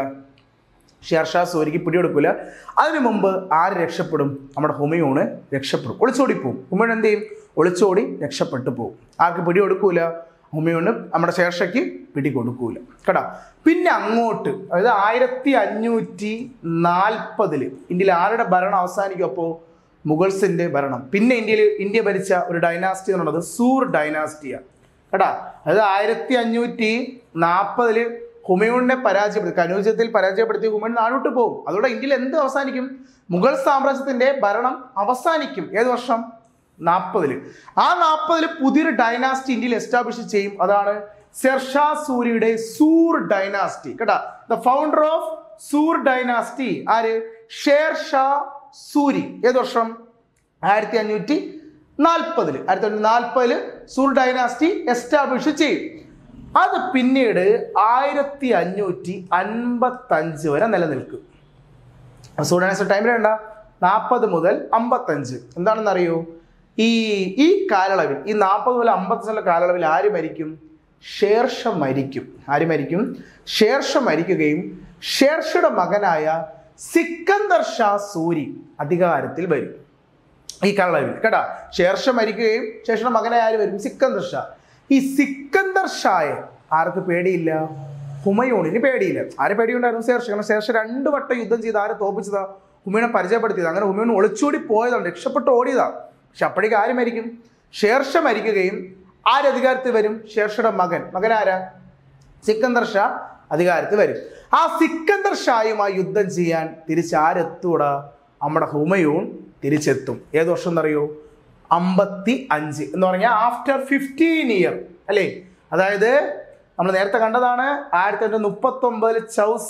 ഷെർഷാ സൂരിക്ക് പിടികൊടുക്കൂല അതിനു മുമ്പ് ആര് രക്ഷപ്പെടും നമ്മുടെ ഹുമയൂണ് രക്ഷപ്പെടും ഒളിച്ചോടി പോവും ഹുമയൂൺ എന്ത് ചെയ്യും ഒളിച്ചോടി രക്ഷപ്പെട്ടു പോകും ആർക്ക് പിടികൊടുക്കൂല ഹുമയൂണ് നമ്മുടെ ശേഷയ്ക്ക് പിടികൊടുക്കൂല കേട്ടാ പിന്നെ അങ്ങോട്ട് അതായത് ആയിരത്തി അഞ്ഞൂറ്റി നാൽപ്പതില് ഇന്ത്യയിൽ ആരുടെ ഭരണം അവസാനിക്കും അപ്പോൾ മുഗൾസിന്റെ ഭരണം പിന്നെ ഇന്ത്യയിൽ ഇന്ത്യ ഭരിച്ച ഒരു ഡൈനാസ്റ്റി എന്നുള്ളത് സൂർ ഡൈനാസ്റ്റിയാണ് കേട്ടാ അതായത് ആയിരത്തി അഞ്ഞൂറ്റി നാൽപ്പതില് ഹുമയൂണിനെ പരാജയപ്പെടുത്തി കനൂജത്തിൽ പരാജയപ്പെടുത്തി ഹുമയൂൺ നാടോട്ട് പോകും അതോടെ ഇന്ത്യയിൽ എന്ത് അവസാനിക്കും മുഗൾ സാമ്രാജ്യത്തിന്റെ ഭരണം അവസാനിക്കും ഏത് വർഷം നാൽപ്പതില് ആ നാൽപ്പതില് പുതിയൊരു ഡൈനാസ്റ്റി ഇന്ത്യയിൽ എസ്റ്റാബ്ലിഷ് ചെയ്യും അതാണ് സെർഷാ സൂരിയുടെ സൂർ ഡൈനാസ്റ്റി കേട്ടാ the founder of Sur dynasty ആര് ഷേർ ഷാ സൂരി ഏത് വർഷം ആയിരത്തി അഞ്ഞൂറ്റി നാൽപ്പതില് ആയിരത്തി അഞ്ഞൂറ്റി നാൽപ്പതില് സൂർ ഡൈനാസ്റ്റി എസ്റ്റാബ്ലിഷ് ചെയ്യും അത് പിന്നീട് ആയിരത്തി അഞ്ഞൂറ്റി അൻപത്തഞ്ച് വരെ നിലനിൽക്കും സൂർ ഡൈനാസ്റ്റി ടൈമിൽ വേണ്ട നാൽപ്പത് മുതൽ അമ്പത്തഞ്ച് എന്താണെന്ന് അറിയോ ഈ ഈ കാലയളവിൽ ഈ നാൽപ്പത് മുതൽ അമ്പത്തഞ്ചുള്ള കാലയളവിൽ ആര് മരിക്കും ഷേർഷ മരിക്കും ആര് മരിക്കും ഷേർഷ മരിക്കുകയും ഷേർഷയുടെ മകനായ സിക്കന്ദർ ഷാ സൂരി അധികാരത്തിൽ വരും ഈ കാലയളവിൽ കേട്ടാ ഷേർഷ മരിക്കുകയും ഷേർഷയുടെ മകനായ ആര് വരും സിക്കന്ദർ ഷാ ഈ സിക്കന്ദർ ഷായെ ആർക്ക് പേടിയില്ല ഹുമയൂണിന് പേടിയില്ല ആരെ പേടിയുണ്ടായിരുന്നു ശേർഷ കാരണം ശേർഷ രണ്ട് വട്ടം യുദ്ധം ചെയ്ത് ആരെ തോപ്പിച്ചതാ ഹുമയൂണെ പരിചയപ്പെടുത്തിയത് അങ്ങനെ ഹുമയൂൺ ഒളിച്ചോടി പോയതാണ് രക്ഷപ്പെട്ട് ഓടിയതാണ് പക്ഷെ അപ്പോഴേക്ക് ആര് മരിക്കും ഷേർഷ മരിക്കുകയും ആര് അധികാരത്തിൽ വരും ഷേർഷയുടെ മകൻ മകൻ ആരാ സിക്കന്ദർ ഷാ അധികാരത്തിൽ വരും ആ സിക്കന്ദർ ഷായുമായി യുദ്ധം ചെയ്യാൻ തിരിച്ചാരെത്തൂടാ നമ്മുടെ ഹുമയൂൺ തിരിച്ചെത്തും ഏത് വർഷം എന്നറിയോ അമ്പത്തി അഞ്ച് എന്ന് പറഞ്ഞാൽ ആഫ്റ്റർ ഫിഫ്റ്റീൻ ഇയർ അല്ലേ അതായത് നമ്മൾ നേരത്തെ കണ്ടതാണ് ആയിരത്തി തൊള്ളായിരത്തി മുപ്പത്തി ഒമ്പതിൽ ചൗസ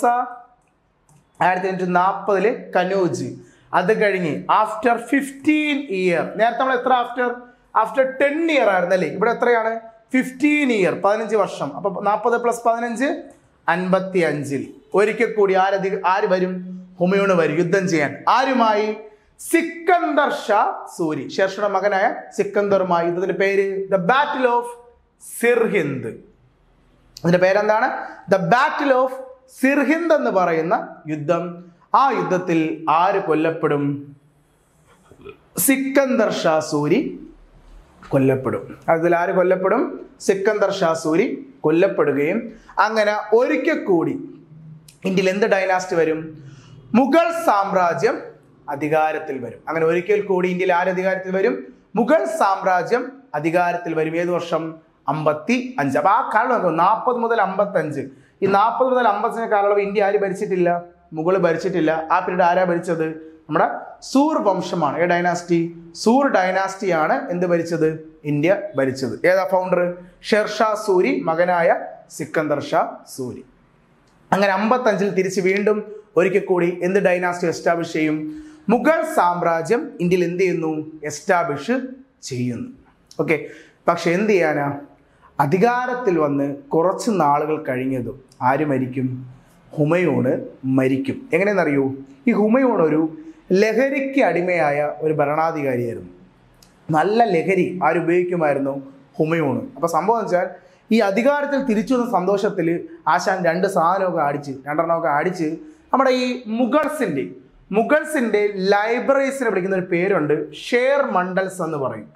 ആയിരത്തി തൊള്ളായിരത്തി നാൽപ്പതില് കനൂജ് അത് കഴിഞ്ഞ് ആഫ്റ്റർ ഫിഫ്റ്റീൻ ഇയർ നേരത്തെ നമ്മൾ എത്ര ആഫ്റ്റർ ആഫ്റ്റർ ടെൻ ഇയർ ആയിരുന്നു അല്ലേ ഇവിടെ എത്രയാണ് ഫിഫ്റ്റീൻ ഇയർ പതിനഞ്ച് വർഷം അപ്പൊ നാൽപ്പത് പ്ലസ് പതിനഞ്ച് അൻപത്തി അഞ്ചിൽ ഒരിക്കൽ കൂടി ആരധി ആര് വരും ഹുമയൂണ് വരും യുദ്ധം ചെയ്യാൻ ആരുമായി സിക്കന്ദർ ഷാ സൂരി ഷേർഷയുടെ മകനായ സിക്കന്ദറുമായി യുദ്ധത്തിന്റെ പേര് ദ ബാറ്റിൽ ഓഫ് സിർഹിന്ദ് അതിന്റെ പേരെന്താണ് ദ ബാറ്റിൽ ഓഫ് സിർഹിന്ദ് എന്ന് പറയുന്ന യുദ്ധം ആ യുദ്ധത്തിൽ ആര് കൊല്ലപ്പെടും സിക്കന്ദർ ഷാ സൂരി കൊല്ലപ്പെടും അതിൽ ആര് കൊല്ലപ്പെടും സിക്കന്ദർ ഷാ സൂരി കൊല്ലപ്പെടുകയും അങ്ങനെ ഒരിക്കൽ കൂടി ഇന്ത്യയിൽ എന്ത് ഡൈനാസ്റ്റി വരും മുഗൾ സാമ്രാജ്യം അധികാരത്തിൽ വരും അങ്ങനെ ഒരിക്കൽ കൂടി ഇന്ത്യയിൽ ആര് അധികാരത്തിൽ വരും മുഗൾ സാമ്രാജ്യം അധികാരത്തിൽ വരും ഏത് വർഷം അമ്പത്തി അഞ്ച് അപ്പൊ ആ കാലം നാൽപ്പത് മുതൽ അമ്പത്തി അഞ്ച് ഈ നാൽപ്പത് മുതൽ അമ്പത്തഞ്ച് കാലയളവ് ഇന്ത്യ ആര് ഭരിച്ചിട്ടില്ല മുഗൾ ഭരിച്ചിട്ടില്ല ആ പീരീഡ് ആരാ ഭരിച്ചത് നമ്മുടെ സൂർ വംശമാണ് ഏ ഡൈനാസ്റ്റി സൂർ ഡൈനാസ്റ്റിയാണ് എന്ത് ഭരിച്ചത് ഇന്ത്യ ഭരിച്ചത് ഏതാ ഫൗണ്ടർ ഷെർഷാ സൂരി മകനായ സിക്കന്ദർ ഷാ സൂരി അങ്ങനെ അമ്പത്തഞ്ചിൽ തിരിച്ച് വീണ്ടും ഒരിക്കൽ കൂടി എന്ത് ഡൈനാസ്റ്റി എസ്റ്റാബ്ലിഷ് ചെയ്യും മുഗൾ സാമ്രാജ്യം ഇന്ത്യയിൽ എന്ത് ചെയ്യുന്നു എസ്റ്റാബ്ലിഷ് ചെയ്യുന്നു ഓക്കെ പക്ഷെ എന്ത് ചെയ്യാനാ അധികാരത്തിൽ വന്ന് കുറച്ച് നാളുകൾ കഴിഞ്ഞതും ആര് മരിക്കും ഹുമയൂണ് മരിക്കും എങ്ങനെയെന്നറിയൂ ഈ ഹുമയൂൺ ഒരു ലഹരിക്ക് അടിമയായ ഒരു ഭരണാധികാരിയായിരുന്നു നല്ല ലഹരി ആരുപയോഗിക്കുമായിരുന്നു ഹുമയൂണ് അപ്പോൾ സംഭവം എന്ന് വെച്ചാൽ ഈ അധികാരത്തിൽ തിരിച്ചു വന്ന സന്തോഷത്തിൽ ആശാൻ രണ്ട് സാധനമൊക്കെ അടിച്ച് രണ്ടെണ്ണമൊക്കെ അടിച്ച് നമ്മുടെ ഈ മുഗൾസിൻ്റെ മുഗൾസിൻ്റെ ലൈബ്രറീസിനെ വിളിക്കുന്ന ഒരു പേരുണ്ട് ഷേർ മണ്ടൽസ് എന്ന് പറയും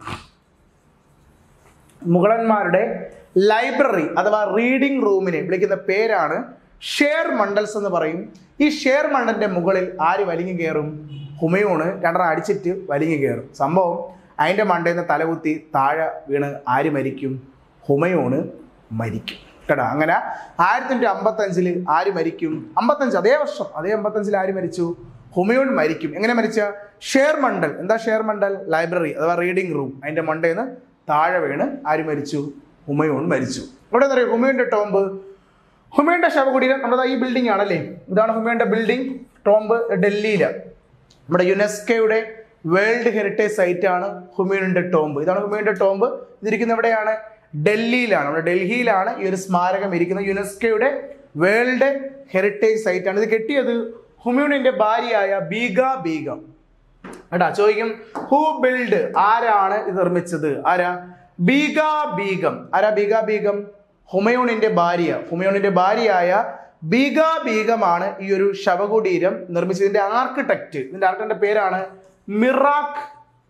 മുഗളന്മാരുടെ ലൈബ്രറി അഥവാ റീഡിംഗ് റൂമിനെ വിളിക്കുന്ന പേരാണ് ഷേർ മണ്ടൽസ് എന്ന് പറയും ഈ ഷേർ മണ്ടന്റെ മുകളിൽ ആര് വലിഞ്ഞു കയറും ഹുമയൂണ് രണ്ടെണ്ണം അടിച്ചിട്ട് വലിഞ്ഞു കയറും സംഭവം അതിൻ്റെ മണ്ടയിൽ നിന്ന് തലകുത്തി താഴെ വീണ് ആര് മരിക്കും ഹുമയൂണ് മരിക്കും കേട്ടോ അങ്ങനെ ആയിരത്തി തൊണ്ണൂറ്റി അമ്പത്തഞ്ചില് ആര് മരിക്കും അമ്പത്തഞ്ച് അതേ വർഷം അതേ അമ്പത്തഞ്ചിൽ ആര് മരിച്ചു ഹുമയൂൺ മരിക്കും എങ്ങനെ മരിച്ച ഷേർ മണ്ടൽ എന്താ ഷേർ മണ്ടൽ ലൈബ്രറി അഥവാ റീഡിംഗ് റൂം അതിൻ്റെ മണ്ടയിൽ നിന്ന് താഴെ വീണ് ആര് മരിച്ചു ഹുമയൂൺ മരിച്ചു ഇവിടെ എന്താ പറയുക ഹുമയൂണിന്റെ ടോംബ് ഹുമയൂണിന്റെ ശവകുടീരം നമ്മുടെ ഈ ബിൽഡിംഗ് ആണല്ലേ ഇതാണ് ഹുമയൂണിന്റെ ബിൽഡിംഗ് ടോംബ് ഡൽഹിയിലാണ് നമ്മുടെ യുനെസ്കോയുടെ വേൾഡ് ഹെറിറ്റേജ് സൈറ്റ് ആണ് ഹുമയൂണിന്റെ ടോംബ് ഇതാണ് ഹുമയൂണിന്റെ ടോംബ് ഇതിരിക്കുന്ന എവിടെയാണ് ഡൽഹിയിലാണ് നമ്മുടെ ഡൽഹിയിലാണ് ഈ ഒരു സ്മാരകം ഇരിക്കുന്നത് യുനെസ്കോയുടെ വേൾഡ് ഹെറിറ്റേജ് സൈറ്റ് ആണ് ഇത് കെട്ടിയത് ഹുമയൂണിന്റെ ഭാര്യയായ ബീഗ ബീഗം കേട്ടാ ചോദിക്കും ഹൂ ബിൽഡ് ആരാണ് ഇത് നിർമ്മിച്ചത് ആരാ ബീഗ ബീഗം ആരാ ബീഗ ബീഗം ഹുമയൂണിന്റെ ഭാര്യ ഹുമയൂണിന്റെ ഭാര്യയായ ബീഗ ബീഗമാണ് ഈ ഒരു ശവകുടീരം നിർമ്മിച്ചതിന്റെ ആർക്കിടെക്റ്റ് ഇതിന്റെ ആർക്കിടെക്റ്റിന്റെ പേരാണ് മിറാഖ്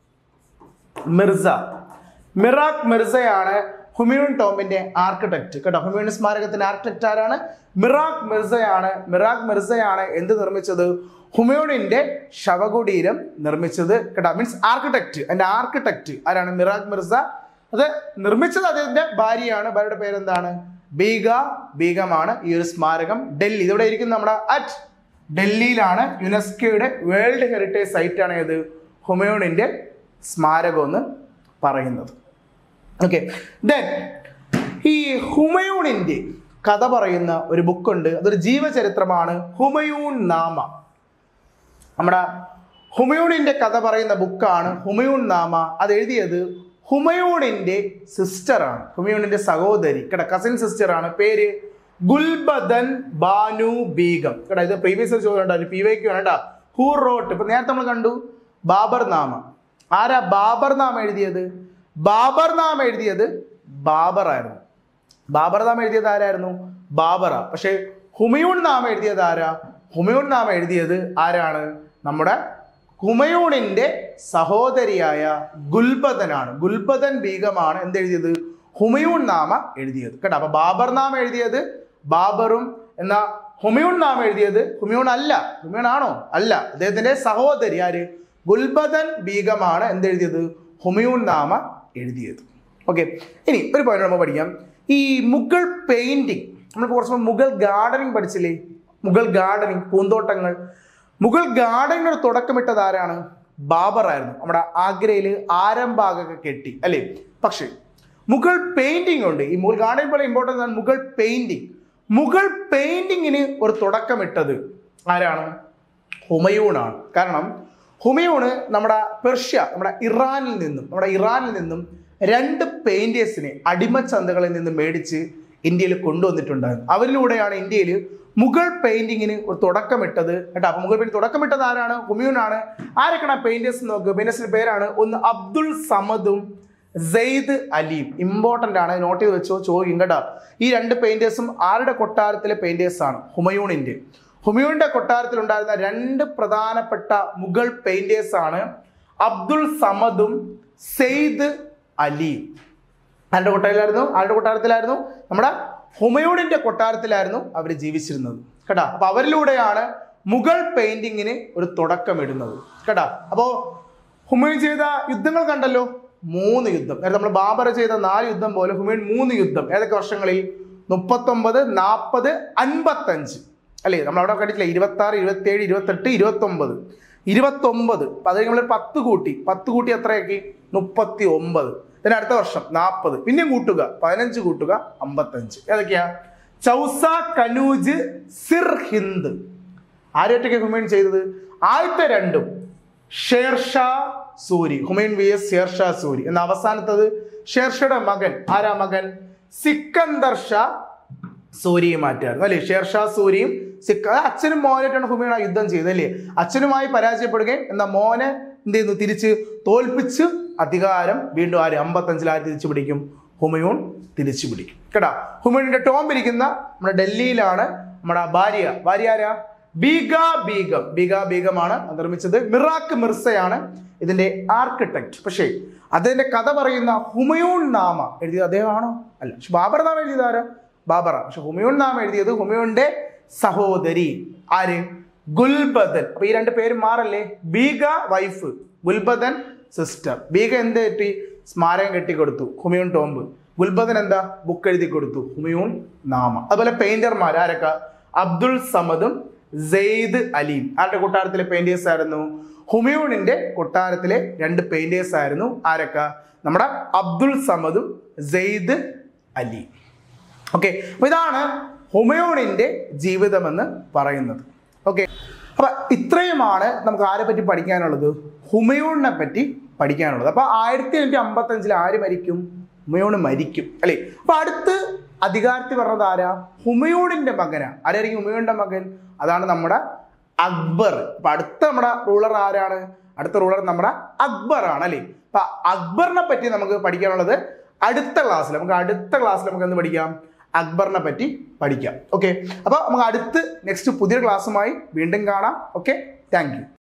മിർസ മിറാഖ് മിർസയാണ് ഹുമയൂൺ ടോമിന്റെ ആർക്കിടെക്ട് കേട്ടോ ഹുമയൂൺ സ്മാരകത്തിന്റെ ആർക്കിടെക്ട് ആരാണ് മിറാഖ് മിർസയാണ് മിറാഖ് മിർസയാണ് എന്ത് നിർമ്മിച്ചത് ഹുമയൂണിന്റെ ശവകുടീരം നിർമ്മിച്ചത് കേട്ടോ മീൻസ് ആർക്കിടെക്ട് അതിന്റെ ആർക്കിടെക്ട് ആരാണ് മിറാഖ് മിർസ അത് നിർമ്മിച്ചത് അദ്ദേഹത്തിന്റെ ഭാര്യയാണ് ഭാര്യയുടെ പേരെന്താണ് ബീഗ ബീഗമാണ് ഈ ഒരു സ്മാരകം ഡൽഹി ഇതെവിടെ ഇരിക്കുന്നത് നമ്മുടെ അറ്റ് ഡൽഹിയിലാണ് യുനെസ്കോയുടെ വേൾഡ് ഹെറിറ്റേജ് സൈറ്റ് ആണ് ഏത് ഹുമയൂണിന്റെ സ്മാരകം എന്ന് പറയുന്നത് ഓക്കെ ദെൻ ഈ ഹുമയൂണിന്റെ കഥ പറയുന്ന ഒരു ബുക്കുണ്ട് അതൊരു ജീവചരിത്രമാണ് ഹുമയൂൺ നാമ നമ്മുടെ ഹുമയൂണിന്റെ കഥ പറയുന്ന ബുക്കാണ് ഹുമയൂൺ നാമ അത് എഴുതിയത് ഹുമയൂണിന്റെ സിസ്റ്ററാണ് ഹുമയൂണിന്റെ സഹോദരി കേട്ടോ കസിൻ സിസ്റ്ററാണ് പേര് ഗുൽബദൻ ബാനു ബീഗം കേട്ടോ ഇത് പ്രീവിയസ് ചോദ്യം ഉണ്ടായിരുന്നു പി വൈക്ക് വേണ്ട ഹൂ റോട്ട് ഇപ്പൊ നേരത്തെ നമ്മൾ കണ്ടു ബാബർ നാമ ആരാ ബാബർ നാമ എഴുതിയത് ബാബർ നാമ എഴുതിയത് ബാബർ ആയിരുന്നു ബാബർ നാമ എഴുതിയത് ആരായിരുന്നു ബാബറ പക്ഷേ ഹുമയൂൺ നാമ എഴുതിയത് ആരാ ഹുമയൂൺ നാമ എഴുതിയത് ആരാണ് നമ്മുടെ ഹുമയൂണിന്റെ സഹോദരിയായ ഗുൽബദനാണ് ഗുൽബദൻ ബീഗമാണ് എന്തെഴുതിയത് ഹുമയൂൺ നാമ എഴുതിയത് കേട്ടോ അപ്പൊ ബാബർ നാമ എഴുതിയത് ബാബറും എന്ന ഹുമയൂൺ നാമ എഴുതിയത് ഹുമയൂൺ അല്ല ഹുമയൂൺ ആണോ അല്ല അദ്ദേഹത്തിന്റെ സഹോദരി ആര് ഗുൽബദൻ ബീഗമാണ് എന്തെഴുതിയത് ഹുമയൂൺ നാമ എഴുതിയത് ഓക്കെ ഇനി ഒരു പോയിന്റ് നമ്മൾ പഠിക്കാം ഈ മുഗൾ പെയിന്റിങ് നമ്മൾ കുറച്ച് മുമ്പ് മുഗൾ ഗാർഡനിങ് പഠിച്ചില്ലേ മുഗൾ ഗാർഡനിങ് പൂന്തോട്ടങ്ങൾ മുഗൾ ഗാർഡനിന് ഒരു തുടക്കമിട്ടത് ആരാണ് ബാബർ ആയിരുന്നു നമ്മുടെ ആഗ്രയിൽ ആരംഭാഗമൊക്കെ കെട്ടി അല്ലേ പക്ഷേ മുഗൾ പെയിന്റിംഗ് ഉണ്ട് ഈ മുഗൾ ഗാർഡൻ പോലെ ഇമ്പോർട്ടൻ്റ് ആണ് മുഗൾ പെയിന്റിംഗ് മുഗൾ പെയിന്റിങ്ങിന് ഒരു തുടക്കമിട്ടത് ആരാണ് ഹുമയൂണാണ് കാരണം ഹുമയൂണ് നമ്മുടെ പെർഷ്യ നമ്മുടെ ഇറാനിൽ നിന്നും നമ്മുടെ ഇറാനിൽ നിന്നും രണ്ട് പെയിന്റേഴ്സിനെ അടിമച്ചന്തകളിൽ നിന്ന് മേടിച്ച് ഇന്ത്യയിൽ കൊണ്ടുവന്നിട്ടുണ്ടായിരുന്നു അവരിലൂടെയാണ് ഇന്ത്യയിൽ മുഗൾ പെയിന്റിങ്ങിന് ഒരു തുടക്കമിട്ടത് കേട്ടോ അപ്പൊ മുഗൾ പെയിന്റ് തുടക്കമിട്ടത് ആരാണ് ഹുമയൂണാണ് ആരൊക്കെയാണ് ആ പെയിന്റേഴ്സ് നോക്കുക പെയിന്റേഴ്സിന്റെ പേരാണ് ഒന്ന് അബ്ദുൾ സമദും സെയ്ദ് അലിയും ഇമ്പോർട്ടന്റ് ആണ് നോട്ട് ചെയ്ത് വെച്ചോ ചോദിക്കും കേട്ടോ ഈ രണ്ട് പെയിന്റേഴ്സും ആരുടെ കൊട്ടാരത്തിലെ പെയിന്റേഴ്സ് ആണ് ഹുമയൂണിന്റെ ഹുമയൂണിന്റെ കൊട്ടാരത്തിൽ ഉണ്ടായിരുന്ന രണ്ട് പ്രധാനപ്പെട്ട മുഗൾ പെയിന്റേഴ്സ് ആണ് അബ്ദുൾ സമദും സെയ്ദ് അലി ആരുടെ കൊട്ടാരത്തിലായിരുന്നു ആരുടെ കൊട്ടാരത്തിലായിരുന്നു നമ്മുടെ ഹുമയൂണിന്റെ കൊട്ടാരത്തിലായിരുന്നു അവർ ജീവിച്ചിരുന്നത് കേട്ടാ അപ്പൊ അവരിലൂടെയാണ് മുഗൾ പെയിന്റിങ്ങിന് ഒരു തുടക്കമിടുന്നത് കേട്ടാ അപ്പോ ഹുമയൂൺ ചെയ്ത യുദ്ധങ്ങൾ കണ്ടല്ലോ മൂന്ന് യുദ്ധം നേരത്തെ നമ്മൾ ബാബർ ചെയ്ത നാല് യുദ്ധം പോലെ ഹുമയൂൺ മൂന്ന് യുദ്ധം ഏതൊക്കെ വർഷങ്ങളിൽ മുപ്പത്തൊമ്പത് നാൽപ്പത് അൻപത്തഞ്ച് അല്ലേ നമ്മൾ അവിടെ കണ്ടിട്ടില്ല ഇരുപത്തി ആറ് ഇരുപത്തി ഏഴ് ഇരുപത്തെട്ട് ഇരുപത്തൊമ്പത് ഇരുപത്തൊമ്പത് അപ്പൊ അത് നമ്മൾ പത്ത് കൂട്ടി പത്ത് കൂട്ടി എത്രയാക്കി മുപ്പത്തി ഒമ്പത് പിന്നെ അടുത്ത വർഷം നാൽപ്പത് പിന്നെയും കൂട്ടുക പതിനഞ്ച് കൂട്ടുക അമ്പത്തഞ്ച് ഏതൊക്കെയാ ചൗസ കനൂജ് സിർ ഹിന്ദ് ആരൊറ്റയ്ക്ക് ഹുമയൂൺ ചെയ്തത് ആദ്യത്തെ രണ്ടും ഷേർഷാ സൂരി ഹുമയൂൺ വി എസ് ഷേർഷാ സൂരി എന്ന അവസാനത്തത് ഷേർഷയുടെ മകൻ ആരാ മകൻ സിക്കന്ദർ ഷാ സൂര്യയും മാറ്റായിരുന്നു അല്ലേ ഷേർഷാ സൂരിയും സിക്ക അത് അച്ഛനും മോനായിട്ടാണ് ഹുമയൂൺ ആ യുദ്ധം ചെയ്തത് അല്ലേ അച്ഛനുമായി പരാജയപ്പെടുകയും എന്നാൽ മോനെ എന്ത് ചെയ്യുന്നു തിരിച്ച് തോൽപ്പിച്ച് അധികാരം വീണ്ടും ആര് അമ്പത്തഞ്ചിൽ ആര് തിരിച്ചു പിടിക്കും ഹുമയൂൺ തിരിച്ചു പിടിക്കും കേട്ടാ ഹുമയൂണിന്റെ ടോംബ് ഇരിക്കുന്ന നമ്മുടെ ഡൽഹിയിലാണ് നമ്മുടെ ഭാര്യ ഭാര്യ ആരാ ബീഗ ബീഗം ബീഗ ബീഗമാണ് അത് നിർമ്മിച്ചത് മിറാക്ക് മിർസയാണ് ഇതിന്റെ ആർക്കിടെക്ട് പക്ഷേ അതിന്റെ കഥ പറയുന്ന ഹുമയൂൺ നാമ എഴുതിയത് അദ്ദേഹമാണോ അല്ല പക്ഷെ ബാബർ നാമ എഴുതിയത് ആരാ ബാബറ പക്ഷെ ഹുമയൂൺ നാമ എഴുതിയത് ഹുമയൂണിന്റെ സഹോദരി ആര് ഗുൽബദൻ അപ്പൊ ഈ രണ്ട് പേര് മാറല്ലേ ബീഗ വൈഫ് ഗുൽബദൻ സിസ്റ്റർ ബീഗ എന്ത് കെട്ടി സ്മാരകം കെട്ടിക്കൊടുത്തു ഹുമയൂൺ ടോംബ് ഗുൽബദൻ എന്താ ബുക്ക് എഴുതി കൊടുത്തു ഹുമയൂൺ നാമ അതുപോലെ പെയിന്റർമാർ ആരൊക്കെ അബ്ദുൾ സമദും സെയ്ദ് അലീം ആരുടെ കൊട്ടാരത്തിലെ പെയിന്റേഴ്സ് ആയിരുന്നു ഹുമയൂണിന്റെ കൊട്ടാരത്തിലെ രണ്ട് പെയിന്റേഴ്സ് ആയിരുന്നു ആരൊക്കെ നമ്മുടെ അബ്ദുൾ സമദും സെയ്ദ് അലി ഓക്കെ അപ്പൊ ഇതാണ് ഹുമയൂണിന്റെ ജീവിതമെന്ന് പറയുന്നത് ഓക്കെ അപ്പൊ ഇത്രയുമാണ് നമുക്ക് ആരെ പറ്റി പഠിക്കാനുള്ളത് ഹുമയൂണിനെ പറ്റി പഠിക്കാനുള്ളത് അപ്പൊ ആയിരത്തി എണ്ണൂറ്റി അമ്പത്തി അഞ്ചിൽ ആര് മരിക്കും ഹുമയൂൺ മരിക്കും അല്ലേ അപ്പൊ അടുത്ത് അധികാരത്തിൽ പറഞ്ഞത് ആരാ ഹുമയൂണിന്റെ മകനാ ആരായിരിക്കും ഹുമയൂണിന്റെ മകൻ അതാണ് നമ്മുടെ അക്ബർ അപ്പൊ അടുത്ത നമ്മുടെ റൂളർ ആരാണ് അടുത്ത റൂളർ നമ്മുടെ അക്ബർ ആണ് അല്ലേ അപ്പൊ അക്ബറിനെ പറ്റി നമുക്ക് പഠിക്കാനുള്ളത് അടുത്ത ക്ലാസ്സിൽ നമുക്ക് അടുത്ത ക്ലാസ്സിൽ നമുക്ക് എന്ത് പഠിക്കാം അക്ബറിനെ പറ്റി പഠിക്കാം ഓക്കെ അപ്പൊ നമുക്ക് അടുത്ത് നെക്സ്റ്റ് പുതിയ ക്ലാസ്സുമായി വീണ്ടും കാണാം ഓക്കെ താങ്ക്